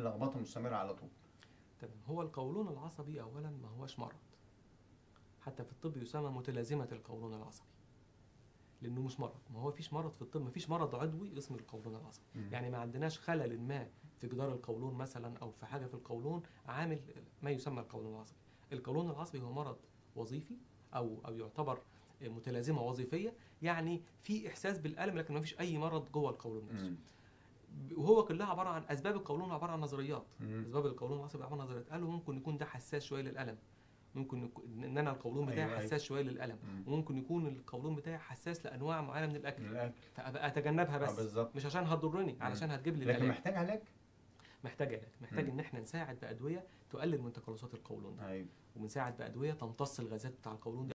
لخبطه مستمره على طول تمام هو القولون العصبي اولا ما هوش مرض حتى في الطب يسمى متلازمه القولون العصبي لانه مش مرض ما هو فيش مرض في الطب ما فيش مرض عضوي اسمه القولون العصبي مم. يعني ما عندناش خلل ما في جدار القولون مثلا او في حاجه في القولون عامل ما يسمى القولون العصبي القولون العصبي هو مرض وظيفي او او يعتبر متلازمه وظيفيه يعني في احساس بالالم لكن ما فيش اي مرض جوه القولون نفسه مم. وهو كلها عباره عن اسباب القولون عباره عن نظريات مم. اسباب القولون العصبي عباره عن نظريات قالوا ممكن يكون ده حساس شويه للالم ممكن يكون ان انا القولون بتاعي أيوة، أيوة. حساس شويه للالم مم. وممكن يكون القولون بتاعي حساس لانواع معينه من الاكل من الاكل فابقى اتجنبها آه، بس بالظبط مش عشان هتضرني علشان هتجيب لي لكن الالام محتاج علاج محتاج علاج محتاج مم. ان احنا نساعد بادويه تقلل من تقلصات القولون ده ايوه وبنساعد بادويه تمتص الغازات بتاع القولون ده